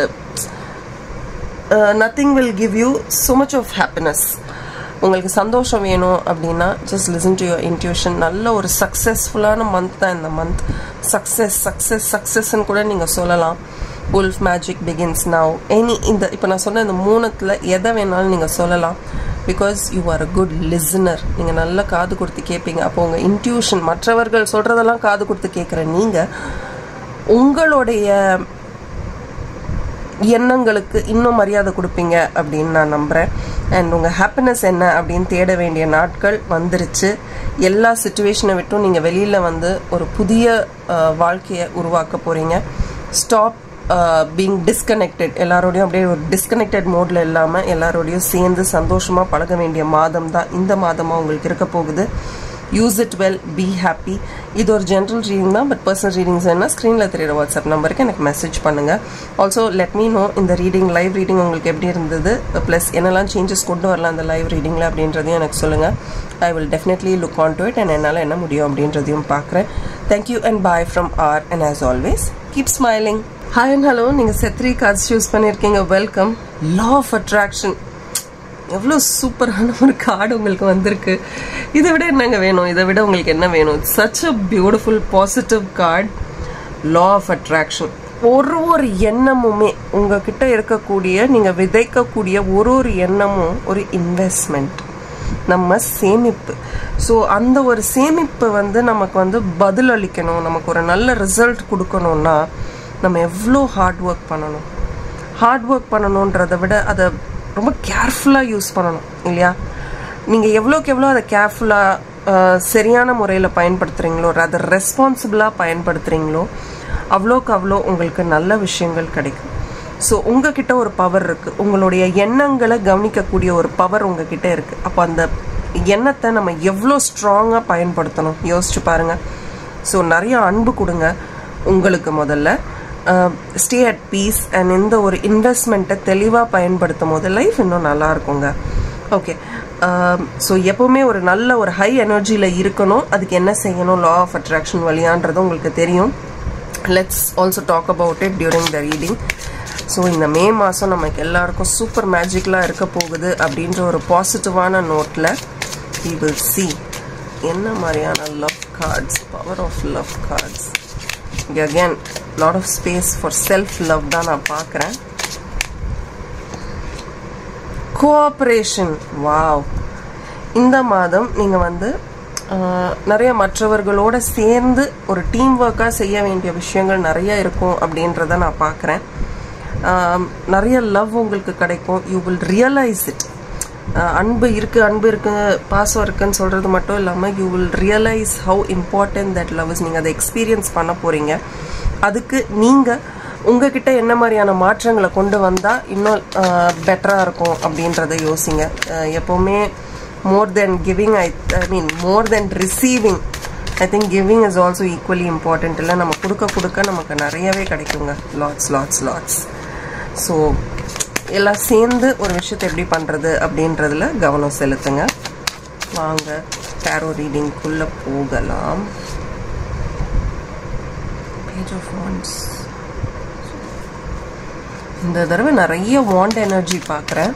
nothing will give you so much of happiness உங்களுக்கு சந்தோஷம் வேணும் அப்படின்னா just listen to your intuition நல்ல ஒரு சக்ஸஸ்ஃபுல்லான மந்த் தான் இந்த மந்த் சக்ஸஸ் சக்ஸஸ் சக்ஸஸ்ன்னு கூட நீங்கள் சொல்லலாம் wolf magic begins now any இந்த இப்போ நான் சொன்ன இந்த மூணுத்தில் எதை வேணாலும் நீங்கள் சொல்லலாம் because you are a good listener நீங்கள் நல்லா காது கொடுத்து கேட்பீங்க அப்போ உங்கள் இன்ட்யூஷன் மற்றவர்கள் சொல்கிறதெல்லாம் காது கொடுத்து கேட்குற நீங்கள் உங்களுடைய எண்ணங்களுக்கு இன்னும் மரியாதை கொடுப்பீங்க அப்படின்னு நான் நம்புகிறேன் அண்ட் உங்கள் ஹாப்பினஸ் என்ன அப்படின்னு தேட வேண்டிய நாட்கள் வந்துருச்சு எல்லா சுச்சுவேஷனை விட்டும் நீங்கள் வெளியில் வந்து ஒரு புதிய வாழ்க்கையை உருவாக்க போகிறீங்க ஸ்டாப் பீங் டிஸ்கனெக்டட் எல்லாரோடையும் அப்படியே ஒரு டிஸ்கனெக்டட் மோடில் இல்லாமல் எல்லாரோடையும் சேர்ந்து சந்தோஷமாக பழக வேண்டிய மாதம் தான் இந்த மாதமாக உங்களுக்கு இருக்க போகுது use it well be happy இது ஒரு ஜென்ரல் ரீடிங் தான் பட் பர்சனல் ரீடிங்ஸ் என்ன ஸ்க்ரீனில் தெரியுற வாட்ஸ்அப் நம்பருக்கு எனக்கு மெசேஜ் பண்ணுங்கள் ஆல்சோ லெட் மீ நோ இந்த ரீடிங் லைவ் ரீடிங் உங்களுக்கு எப்படி இருந்தது ப்ளஸ் என்னெல்லாம் சேஞ்சஸ் கொண்டு வரலாம் அந்த லைவ் ரீடிங்கில் அப்படின்றதையும் எனக்கு சொல்லுங்கள் I will definitely look on to it அண்ட் என்னால் என்ன முடியும் அப்படின்றதையும் பார்க்குறேன் thank you and bye from R and as always keep smiling hi and hello நீங்கள் செத்ரி கார்ட்ஸ் யூஸ் பண்ணியிருக்கீங்க வெல்கம் லா ஆஃப் அட்ராக்ஷன் எவ்வளோ சூப்பரான ஒரு கார்டு உங்களுக்கு வந்திருக்கு இதை விட என்னங்க வேணும் இதை விட உங்களுக்கு என்ன வேணும் such a beautiful positive card law of attraction ஒரு ஒரு எண்ணமுமே உங்ககிட்ட இருக்கக்கூடிய நீங்கள் விதைக்கக்கூடிய ஒரு ஒரு எண்ணமும் ஒரு இன்வெஸ்ட்மெண்ட் நம்ம சேமிப்பு ஸோ அந்த ஒரு சேமிப்பு வந்து நமக்கு வந்து பதில் அளிக்கணும் நமக்கு ஒரு நல்ல ரிசல்ட் கொடுக்கணும்னா நம்ம எவ்வளோ ஹார்ட் ஒர்க் பண்ணணும் ஹார்ட் ஒர்க் பண்ணணுன்றதை விட அதை ரொம்ப கேர்ஃபுல்லாக யூஸ் பண்ணணும் இல்லையா நீங்கள் எவ்வளோக்கு எவ்வளோ அதை கேர்ஃபுல்லாக சரியான முறையில் பயன்படுத்துகிறீங்களோ அதை ரெஸ்பான்சிபிளாக பயன்படுத்துகிறீங்களோ அவ்வளோக்கு அவ்வளோ உங்களுக்கு நல்ல விஷயங்கள் கிடைக்கும் ஸோ உங்ககிட்ட ஒரு பவர் இருக்குது உங்களுடைய எண்ணங்களை கவனிக்கக்கூடிய ஒரு பவர் உங்ககிட்ட இருக்குது அப்போ அந்த எண்ணத்தை நம்ம எவ்வளோ ஸ்ட்ராங்காக பயன்படுத்தணும் யோசிச்சு பாருங்கள் ஸோ நிறைய அன்பு கொடுங்க உங்களுக்கு முதல்ல ஸ்டே அட் பீஸ் அண்ட் இந்த ஒரு இன்வெஸ்ட்மெண்ட்டை தெளிவாக பயன்படுத்தும் போது லைஃப் இன்னும் நல்லா இருக்குங்க ஓகே ஸோ எப்போவுமே ஒரு நல்ல ஒரு ஹை எனர்ஜியில் இருக்கணும் அதுக்கு என்ன செய்யணும் லா ஆஃப் அட்ராக்ஷன் வழியான்றது உங்களுக்கு தெரியும் let's also talk about it during the reading so இந்த மே மாதம் நமக்கு எல்லாருக்கும் சூப்பர் மேஜிக்கலாக இருக்க போகுது அப்படின்ற ஒரு பாசிட்டிவான நோட்டில் வி வில் சி என்ன மாதிரியான love cards power of love cards இங்கே again lot of space for self love தான் நான் பார்க்குறேன் கோஆப்ரேஷன் வாவ் இந்த மாதம் நீங்கள் வந்து நிறைய மற்றவர்களோட சேர்ந்து ஒரு டீம் ஒர்க்காக செய்ய வேண்டிய விஷயங்கள் நிறைய இருக்கும் அப்படின்றத நான் பார்க்குறேன் நிறைய லவ் உங்களுக்கு கிடைக்கும் யூ வில் ரியலைஸ் இட் அன்பு இருக்கு அன்பு இருக்கு பாசம் இருக்குன்னு சொல்றது மட்டும் இல்லாமல் you will realise how important that love is நீங்கள் அதை எக்ஸ்பீரியன்ஸ் பண்ண போறீங்க அதுக்கு நீங்கள் உங்ககிட்ட என்ன மாதிரியான மாற்றங்களை கொண்டு வந்தால் இன்னும் பெட்டராக இருக்கும் அப்படின்றத யோசிங்க எப்போவுமே more than giving I I mean more than receiving I think giving is also equally important இல்லை நம்ம கொடுக்க கொடுக்க நமக்கு நிறையவே கிடைக்குங்க லாட்ஸ் லாட்ஸ் லாட்ஸ் ஸோ எல்லாம் சேர்ந்து ஒரு விஷயத்தை எப்படி பண்ணுறது அப்படின்றதுல கவனம் செலுத்துங்க வாங்க டேரோ ரீடிங்குள்ளே போகலாம் பேஜ் ஆஃப் வாண்ட்ஸ் இந்த தடவை நிறைய வாண்ட் எனர்ஜி பார்க்குறேன்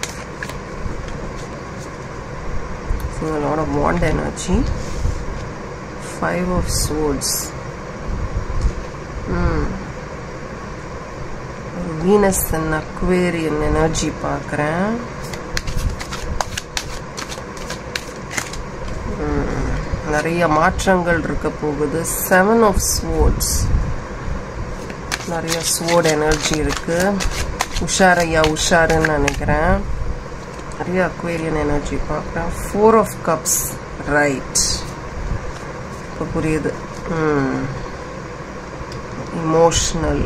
lot of wand energy five of swords Venus and Aquarian energy பார்க்குறேன் நிறைய மாற்றங்கள் இருக்க போகுது செவன் ஆஃப் ஸ்வோர்ட்ஸ் நிறைய ஸ்வோர்ட் எனர்ஜி இருக்கு உஷாரையா உஷாருன்னு நினைக்கிறேன் நிறைய அக்வேரியன் எனர்ஜி பார்க்குறேன் ஃபோர் ஆஃப் கப்ஸ் ரைட் இப்போ புரியுது இமோஷ்னல்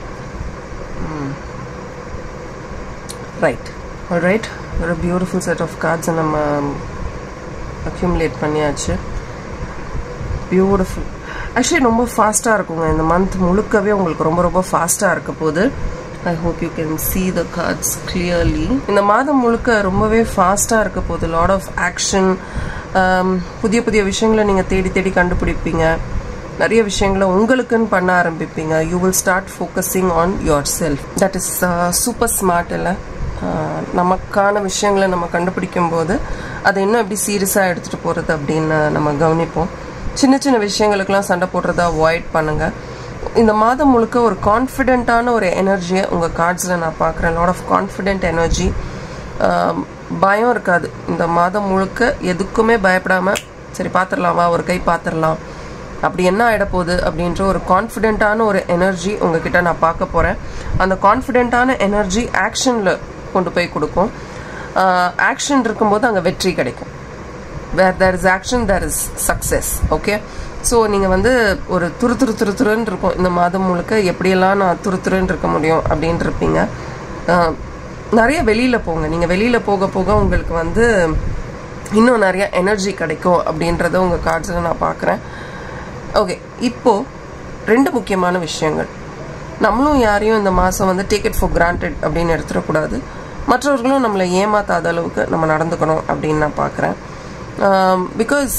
ரைட் ரைட் ஒரு பியூட்டிஃபுல் செட் ஆஃப் கார்ட்ஸை நம்ம அக்யூமுலேட் பண்ணியாச்சு பியூட்டிஃபுல் ஆக்சுவலி ரொம்ப ஃபாஸ்ட்டாக இருக்குங்க இந்த மந்த் முழுக்கவே உங்களுக்கு ரொம்ப ரொம்ப ஃபாஸ்ட்டாக இருக்க போது I hope you can see the cards clearly இந்த மாதம் முழுக்க ரொம்பவே ஃபாஸ்ட்டாக இருக்க போகுது லாட் ஆஃப் ஆக்ஷன் புதிய புதிய விஷயங்களை நீங்கள் தேடி தேடி கண்டுபிடிப்பீங்க நிறைய விஷயங்களை உங்களுக்குன்னு பண்ண ஆரம்பிப்பீங்க you will start focusing on yourself that is super smart இல்லை ஆஹ் நமக்கான விஷயங்களை நம்ம கண்டுபிடிக்கும் போது அதை இன்னும் எப்படி சீரியஸாக எடுத்துகிட்டு போகிறது அப்படின்னு நம்ம கவனிப்போம் சின்ன சின்ன விஷயங்களுக்கெல்லாம் சண்டை போடுறத அவாய்ட் பண்ணுங்கள் இந்த மாதம் முழுக்க ஒரு கான்ஃபிடென்ட்டான ஒரு எனர்ஜியை உங்கள் கார்ட்ஸில் நான் பார்க்குறேன் லாட் ஆஃப் கான்ஃபிடென்ட் எனர்ஜி பயம் இருக்காது இந்த மாதம் முழுக்க எதுக்குமே பயப்படாமல் சரி பார்த்துடலாமா ஒரு கை பார்த்துடலாம் அப்படி என்ன ஆகிட போகுது அப்படின்ற ஒரு கான்ஃபிடென்ட்டான ஒரு எனர்ஜி உங்ககிட்ட நான் பார்க்க போகிறேன் அந்த கான்ஃபிடென்ட்டான எனர்ஜி ஆக்ஷனில் கொண்டு போய் கொடுக்கும் ஆக்ஷன் இருக்கும்போது அங்கே வெற்றி கிடைக்கும் where there is action there is success okay so நீங்கள் வந்து ஒரு துரு துரு துரு துருன்னு இருக்கும் இந்த மாதம் முழுக்க எப்படியெல்லாம் நான் துரு துருன்னு இருக்க முடியும் அப்படின்னு இருப்பீங்க ஆஹ் நிறைய வெளியில் போங்க நீங்கள் வெளியில் போக போக உங்களுக்கு வந்து இன்னும் நிறைய எனர்ஜி கிடைக்கும் அப்படின்றத உங்கள் கார்ட்ஸில் நான் பார்க்குறேன் ஓகே இப்போது ரெண்டு முக்கியமான விஷயங்கள் நம்மளும் யாரையும் இந்த மாதம் வந்து டேக் இட் ஃபார் கிராண்டட் அப்படின்னு எடுத்துடக்கூடாது மற்றவர்களும் நம்மளை ஏமாத்தாத அளவுக்கு நம்ம நடந்துக்கணும் அப்படின்னு நான் பார்க்குறேன் பிகாஸ்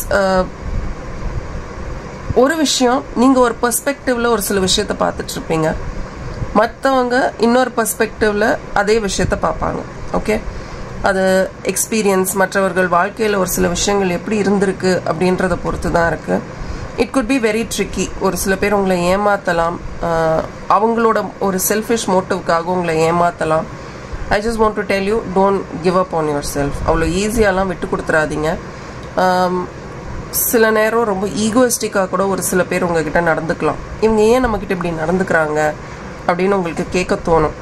ஒரு விஷயம் நீங்கள் ஒரு பர்ஸ்பெக்டிவில் ஒரு சில விஷயத்த பார்த்துட்ருப்பீங்க மற்றவங்க இன்னொரு பர்ஸ்பெக்டிவில் அதே விஷயத்த பார்ப்பாங்க ஓகே அது எக்ஸ்பீரியன்ஸ் மற்றவர்கள் வாழ்க்கையில் ஒரு சில விஷயங்கள் எப்படி இருந்திருக்கு அப்படின்றத பொறுத்து தான் இருக்குது it could be very tricky ஒரு சில பேர் உங்களை ஏமாற்றலாம் அவங்களோட ஒரு செல்ஃபிஷ் மோட்டிவ்க்காக உங்களை ஏமாற்றலாம் I just want to tell you don't give up on yourself அவ்வளோ ஈஸியாலாம் விட்டு கொடுத்துறாதீங்க சில நேரம் ரொம்ப ஈகோயிஸ்டிக்காக கூட ஒரு சில பேர் உங்ககிட்ட நடந்துக்கலாம் இவங்க ஏன் நம்மக்கிட்ட இப்படி நடந்துக்கிறாங்க அப்படின்னு உங்களுக்கு கேட்க தோணும்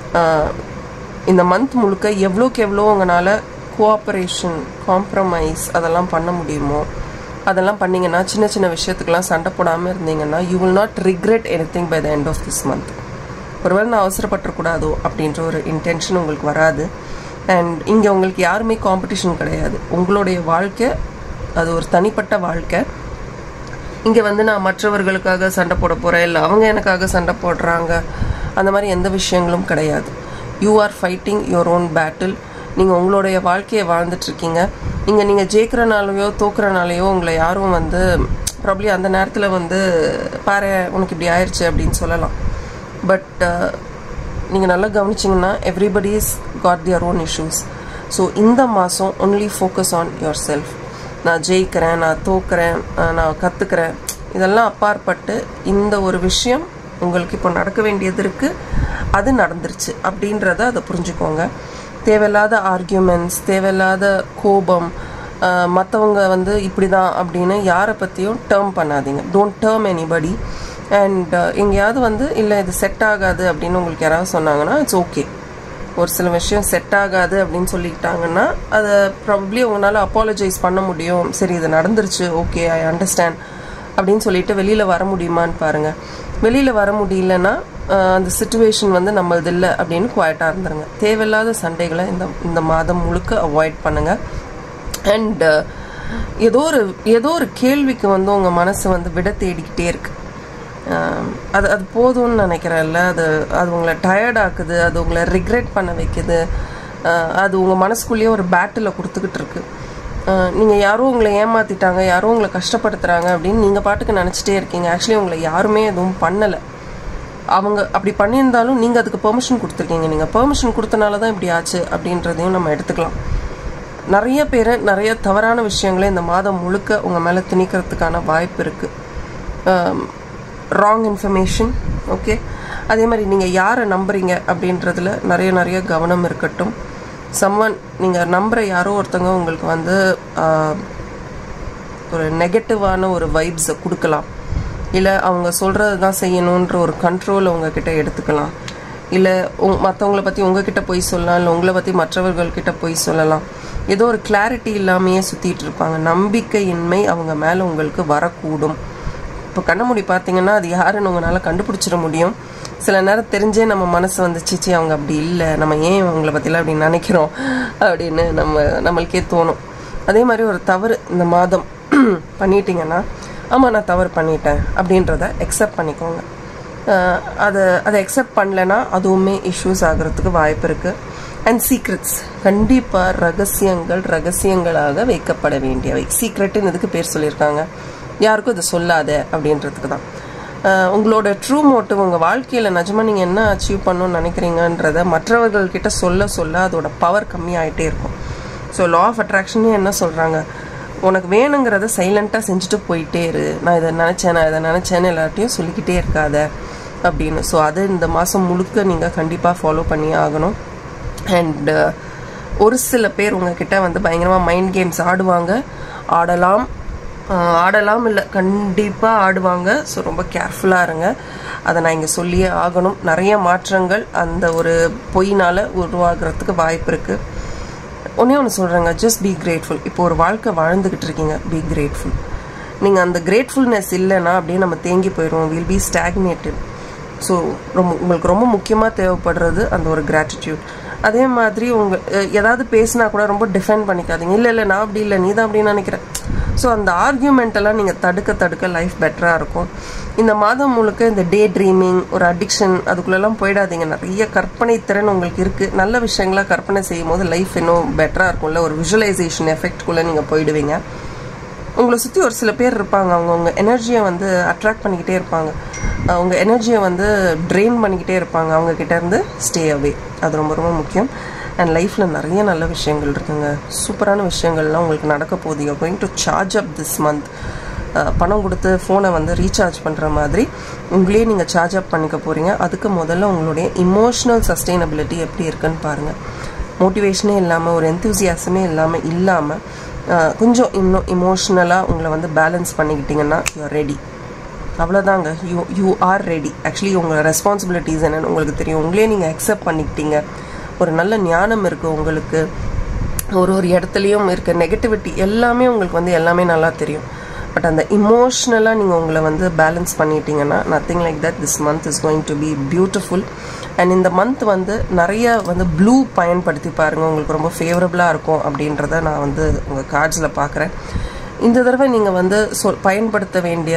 இந்த மந்த் முழுக்க எவ்வளோக்கு எவ்வளோ உங்களால் கோஆப்ரேஷன் காம்ப்ரமைஸ் அதெல்லாம் பண்ண முடியுமோ அதெல்லாம் பண்ணிங்கன்னா சின்ன சின்ன விஷயத்துக்கெல்லாம் சண்டை போடாமல் இருந்தீங்கன்னா you will not regret anything by the end of this month ஒருவேளை நான் அவசரப்பட்டுறக்கூடாதோ அப்படின்ற ஒரு இன்டென்ஷன் உங்களுக்கு வராது அண்ட் இங்கே உங்களுக்கு யாருமே காம்படிஷன் கிடையாது உங்களுடைய வாழ்க்கை அது ஒரு தனிப்பட்ட வாழ்க்கை இங்கே வந்து நான் மற்றவர்களுக்காக சண்டை போட போகிறேன் இல்லை அவங்க எனக்காக சண்டை போடுறாங்க அந்த மாதிரி எந்த விஷயங்களும் கிடையாது you are fighting your own battle நீங்கள் உங்களுடைய வாழ்க்கையை வாழ்ந்துட்டுருக்கீங்க நீங்கள் நீங்கள் ஜெயிக்கிறனாலையோ தோக்குறனாலையோ உங்களை யாரும் வந்து ப்ராப்ளி அந்த நேரத்தில் வந்து பாரு உனக்கு இப்படி ஆயிடுச்சு அப்படின்னு சொல்லலாம் பட் நீங்கள் நல்லா கவனிச்சிங்கன்னா everybody is got their own issues so இந்த மாதம் only focus on yourself நான் ஜெயிக்கிறேன் நான் தோக்குறேன் நான் கற்றுக்கிறேன் இதெல்லாம் அப்பாற்பட்டு இந்த ஒரு விஷயம் உங்களுக்கு இப்போ நடக்க வேண்டியது இருக்குது அது நடந்துருச்சு அப்படின்றத அதை புரிஞ்சுக்கோங்க தேவையில்லாத ஆர்கியூமெண்ட்ஸ் தேவையில்லாத கோபம் மற்றவங்க வந்து இப்படி தான் அப்படின்னு யாரை பற்றியும் டேர்ம் பண்ணாதீங்க டோன்ட் டேர்ம் எனிபடி அண்ட் எங்கேயாவது வந்து இல்லை இது செட் ஆகாது அப்படின்னு உங்களுக்கு யாராவது சொன்னாங்கன்னா இட்ஸ் ஓகே ஒரு சில விஷயம் செட் ஆகாது அப்படின்னு சொல்லிக்கிட்டாங்கன்னா அதை ப்ராபப்ளி உங்களால் அப்பாலஜைஸ் பண்ண முடியும் சரி இது நடந்துருச்சு ஓகே ஐ அண்டர்ஸ்டாண்ட் அப்படின்னு சொல்லிட்டு வெளியில் வர முடியுமான்னு பாருங்கள் வெளியில் வர முடியலன்னா அந்த சுச்சுவேஷன் வந்து நம்மளது இல்லை அப்படின்னு குவாய்ட்டாக இருந்துருங்க தேவையில்லாத சண்டைகளை இந்த இந்த மாதம் முழுக்க அவாய்ட் பண்ணுங்கள் அண்ட் ஏதோ ஒரு ஏதோ ஒரு கேள்விக்கு வந்து உங்கள் மனசு வந்து விட தேடிக்கிட்டே இருக்கு அது அது போதும்னு நினைக்கிறேன்ல அது அது உங்களை டயர்ட் ஆக்குது அது உங்களை ரிக்ரெட் பண்ண வைக்குது அது உங்கள் மனசுக்குள்ளேயே ஒரு பேட்டில் கொடுத்துக்கிட்டு இருக்கு நீங்கள் யாரும் உங்களை ஏமாற்றிட்டாங்க யாரும் உங்களை கஷ்டப்படுத்துகிறாங்க அப்படின்னு நீங்கள் பாட்டுக்கு நினச்சிட்டே இருக்கீங்க ஆக்சுவலி உங்களை யாருமே எதுவும் பண்ணலை அவங்க அப்படி பண்ணியிருந்தாலும் நீங்கள் அதுக்கு பெர்மிஷன் கொடுத்துருக்கீங்க நீங்கள் பெர்மிஷன் கொடுத்தனால தான் இப்படி ஆச்சு அப்படின்றதையும் நம்ம எடுத்துக்கலாம் நிறைய பேர் நிறைய தவறான விஷயங்களை இந்த மாதம் முழுக்க உங்கள் மேலே திணிக்கிறதுக்கான வாய்ப்பு இருக்குது ராங் இன்ஃபர்மேஷன் ஓகே அதே மாதிரி நீங்கள் யாரை நம்புறீங்க அப்படின்றதுல நிறைய நிறைய கவனம் இருக்கட்டும் சம்வன் நீங்கள் நம்புகிற யாரோ ஒருத்தவங்க உங்களுக்கு வந்து ஒரு நெகட்டிவான ஒரு வைப்ஸை கொடுக்கலாம் இல்லை அவங்க சொல்கிறது தான் செய்யணுன்ற ஒரு கண்ட்ரோல் உங்ககிட்ட எடுத்துக்கலாம் இல்லை உங் மற்றவங்கள பற்றி உங்ககிட்ட போய் சொல்லலாம் இல்லை உங்களை பற்றி மற்றவர்கள்கிட்ட போய் சொல்லலாம் ஏதோ ஒரு கிளாரிட்டி இல்லாமையே சுற்றிட்டு இருப்பாங்க நம்பிக்கையின்மை அவங்க மேலே உங்களுக்கு வரக்கூடும் இப்போ கண்ணமுடி பார்த்தீங்கன்னா அது யாருன்னு உங்களால் கண்டுபிடிச்சிட முடியும் சில நேரம் தெரிஞ்சே நம்ம மனசு வந்து சிச்சி அவங்க அப்படி இல்லை நம்ம ஏன் அவங்கள பற்றிலாம் அப்படி நினைக்கிறோம் அப்படின்னு நம்ம நம்மளுக்கே தோணும் அதே மாதிரி ஒரு தவறு இந்த மாதம் பண்ணிட்டீங்கன்னா ஆமாம் நான் தவறு பண்ணிட்டேன் அப்படின்றத எக்ஸப்ட் பண்ணிக்கோங்க அஹ் அதை அதை எக்ஸப்ட் பண்ணலனா அதுவுமே இஷ்யூஸ் ஆகிறதுக்கு வாய்ப்பு இருக்குது அண்ட் சீக்ரெட்ஸ் கண்டிப்பாக ரகசியங்கள் ரகசியங்களாக வைக்கப்பட வேண்டியவை சீக்ரெட்டுன்னு இதுக்கு பேர் சொல்லியிருக்காங்க யாருக்கும் இது சொல்லாத அப்படின்றதுக்கு தான் அஹ் உங்களோட ட்ரூ மோட்டிவ் உங்கள் வாழ்க்கையில் நிஜமாக நீங்கள் என்ன அச்சீவ் பண்ணணும்னு நினைக்கிறீங்கன்றத மற்றவர்கள்கிட்ட சொல்ல சொல்ல அதோட பவர் கம்மியாயிட்டே இருக்கும் ஸோ லா ஆஃப் அட்ராக்ஷனே என்ன சொல்கிறாங்க உனக்கு வேணுங்கிறத சைலண்ட்டாக செஞ்சுட்டு போயிட்டே இரு நான் இதை நினச்சேன் நான் இதை நினச்சேன்னு எல்லார்ட்டையும் சொல்லிக்கிட்டே இருக்காத அப்படின்னு ஸோ அது இந்த மாதம் முழுக்க நீங்கள் கண்டிப்பாக ஃபாலோ பண்ணி ஆகணும் அண்ட் ஒரு சில பேர் உங்ககிட்ட வந்து பயங்கரமாக மைண்ட் கேம்ஸ் ஆடுவாங்க ஆடலாம் ஆஹ் ஆடலாம் இல்லை கண்டிப்பாக ஆடுவாங்க ஸோ ரொம்ப கேர்ஃபுல்லாக இருங்க அதை நான் இங்கே சொல்லியே ஆகணும் நிறைய மாற்றங்கள் அந்த ஒரு பொய்னால் உருவாகிறதுக்கு வாய்ப்பு இருக்குது ஒன்றே ஒன்று சொல்கிறேங்க ஜஸ்ட் பி கிரேட்ஃபுல் இப்போ ஒரு வாழ்க்கை வாழ்ந்துக்கிட்டு இருக்கீங்க பி கிரேட்ஃபுல் நீங்கள் அந்த கிரேட்ஃபுல்னஸ் இல்லைன்னா அப்படியே நம்ம தேங்கி போயிடுவோம் வில் பி ஸ்டாக்னேட்டட் ஸோ ரொம்ப உங்களுக்கு ரொம்ப முக்கியமாக தேவைப்படுறது அந்த ஒரு கிராட்டிடியூட் அதே மாதிரி உங்கள் ஏதாவது பேசினா கூட ரொம்ப டிஃபெண்ட் பண்ணிக்காதீங்க இல்லை இல்லை நான் அப்படி இல்லை நீ தான் அப்படின்னு நினைக்கிறேன் ஸோ அந்த ஆர்கியூமெண்ட் எல்லாம் நீங்கள் தடுக்க தடுக்க லைஃப் பெட்டராக இருக்கும் இந்த மாதம் முழுக்க இந்த டே ட்ரீமிங் ஒரு அடிக்ஷன் அதுக்குள்ளெல்லாம் போயிடாதீங்க நிறைய கற்பனை திறன் உங்களுக்கு இருக்குது நல்ல விஷயங்களா கற்பனை செய்யும் போது லைஃப் இன்னும் பெட்டராக இருக்கும்ல ஒரு விஷுவலைசேஷன் எஃபெக்ட்குள்ளே நீங்கள் போயிடுவீங்க உங்களை சுற்றி ஒரு சில பேர் இருப்பாங்க அவங்க உங்கள் எனர்ஜியை வந்து அட்ராக்ட் பண்ணிக்கிட்டே இருப்பாங்க அவங்க எனர்ஜியை வந்து ட்ரெயின் பண்ணிக்கிட்டே இருப்பாங்க அவங்க கிட்ட இருந்து ஸ்டே அவே அது ரொம்ப ரொம்ப முக்கியம் அண்ட் லைஃப்பில் நிறைய நல்ல விஷயங்கள் இருக்குங்க சூப்பரான விஷயங்கள்லாம் உங்களுக்கு நடக்க போகுது you going to charge up this month பணம் கொடுத்து ஃபோனை வந்து ரீசார்ஜ் பண்ணுற மாதிரி உங்களே நீங்கள் சார்ஜ் அப் பண்ணிக்க போகிறீங்க அதுக்கு முதல்ல உங்களுடைய இமோஷனல் சஸ்டைனபிலிட்டி எப்படி இருக்குன்னு பாருங்கள் மோட்டிவேஷனே இல்லாமல் ஒரு எந்தூசியாசமே இல்லாமல் இல்லாமல் கொஞ்சம் இன்னும் இமோஷ்னலாக உங்களை வந்து பேலன்ஸ் பண்ணிக்கிட்டிங்கன்னா யூஆர் ரெடி அவ்வளோதாங்க you you are ready actually உங்கள் ரெஸ்பான்சிபிலிட்டிஸ் என்னன்னு உங்களுக்கு தெரியும் உங்களே நீங்கள் அக்செப்ட் பண்ணிக்கிட்டீங்க ஒரு நல்ல ஞானம் இருக்குது உங்களுக்கு ஒரு ஒரு இடத்துலையும் இருக்க நெகட்டிவிட்டி எல்லாமே உங்களுக்கு வந்து எல்லாமே நல்லா தெரியும் பட் அந்த இமோஷ்னலாக நீங்கள் உங்களை வந்து பேலன்ஸ் பண்ணிட்டீங்கன்னா nothing like that this month is going to be beautiful and இந்த மந்த் வந்து நிறைய வந்து ப்ளூ பயன்படுத்தி பாருங்கள் உங்களுக்கு ரொம்ப ஃபேவரபுளாக இருக்கும் அப்படின்றத நான் வந்து உங்கள் கார்ட்ஸில் பார்க்குறேன் இந்த தடவை நீங்கள் வந்து சொல் பயன்படுத்த வேண்டிய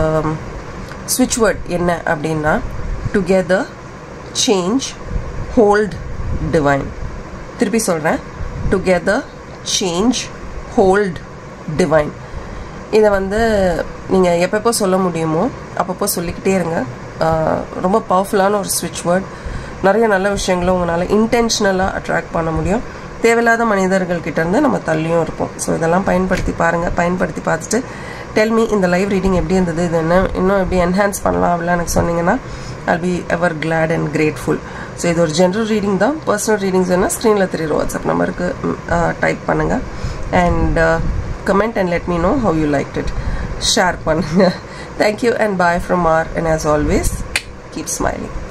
ஸ்விட்ச் வேர்ட் என்ன அப்படின்னா டுகெதர் சேஞ்ச் ஹோல்ட் டிவைன் திருப்பி சொல்கிறேன் டுகெதர் சேஞ்ச் ஹோல்ட் டிவைன் இதை வந்து நீங்கள் எப்பப்போ சொல்ல முடியுமோ அப்பப்போ சொல்லிக்கிட்டே இருங்க ரொம்ப பவர்ஃபுல்லான ஒரு ஸ்விட்ச் வேர்ட் நிறைய நல்ல விஷயங்களும் உங்களால் இன்டென்ஷனலாக அட்ராக்ட் பண்ண முடியும் தேவையில்லாத மனிதர்கள் கிட்டேருந்து நம்ம தள்ளியும் இருப்போம் ஸோ இதெல்லாம் பயன்படுத்தி பாருங்கள் பயன்படுத்தி பார்த்துட்டு டெல்மி இந்த லைவ் ரீடிங் எப்படி இருந்தது இது என்ன இன்னும் எப்படி என்ஹான்ஸ் பண்ணலாம் அப்படிலாம் எனக்கு சொன்னீங்கன்னா I'll be ever glad and grateful so இது ஒரு ஜென்ரல் ரீடிங் தான் பர்சனல் ரீடிங்ஸ் என்ன ஸ்க்ரீனில் தெரியுற வாட்ஸ்அப் நம்பருக்கு டைப் பண்ணுங்கள் and comment and let me know how you like it share பண்ணுங்கள் thank you and bye from R and as always keep smiling